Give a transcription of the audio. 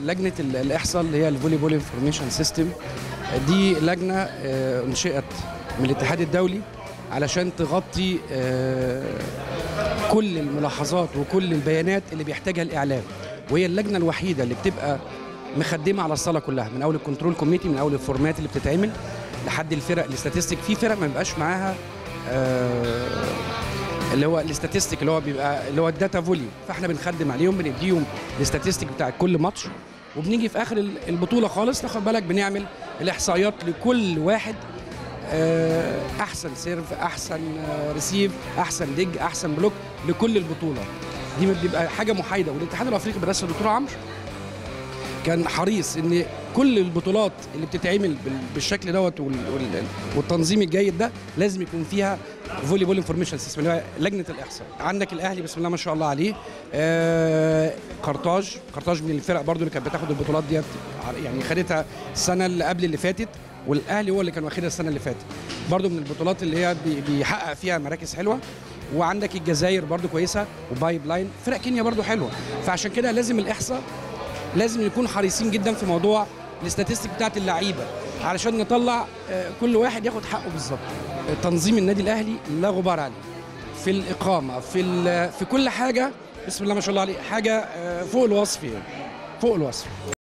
لجنه ال- الاحصاء اللي هي الفولي بول انفورميشن سيستم دي لجنه آه، انشئت من الاتحاد الدولي علشان تغطي آه، كل الملاحظات وكل البيانات اللي بيحتاجها الاعلام وهي اللجنه الوحيده اللي بتبقى مخدمه على الصاله كلها من اول الكنترول كوميتي من اول الفورمات اللي بتتعمل لحد الفرق الاستاتستيك في فرق ما بيبقاش معاها آه، اللي هو الاستاتستيك اللي هو بيبقى اللي هو الداتا فوليوم فاحنا بنخدم عليهم بنديهم الاستاتستيك بتاع كل ماتش وبنيجي في اخر البطوله خالص تاخد بالك بنعمل الاحصائيات لكل واحد آه، احسن سيرف احسن آه، ريسيف احسن ديج احسن بلوك لكل البطوله دي بتبقى حاجه محايده والاتحاد الافريقي برئاسه الدكتور عمرو كان حريص ان كل البطولات اللي بتتعمل بال- بالشكل دوت وال- وال- والتنظيم الجيد ده لازم يكون فيها فولي بول انفورميشن سيستم اللي هو لجنه الاحصاء عندك الاهلي بسم الله ما شاء الله عليه آه قرطاج قرطاج من الفرق برضو اللي كانت بتاخد البطولات ديت يعني خدتها السنه اللي قبل اللي فاتت والاهلي هو اللي كان واخدها السنه اللي فاتت برضو من البطولات اللي هي بي- بيحقق فيها مراكز حلوه وعندك الجزائر برضو كويسه وبايب لاين فرق كينيا برضو حلوه فعشان كده لازم الاحصاء لازم نكون حريصين جدا في موضوع الاستاتستيك بتاعت اللعيبه علشان نطلع آه، كل واحد ياخد حقه بالظبط تنظيم النادي الاهلي لا غبار عليه في الاقامه في ال- في كل حاجه بسم الله ما شاء الله عليه حاجه آه، فوق الوصف يعني فوق الوصف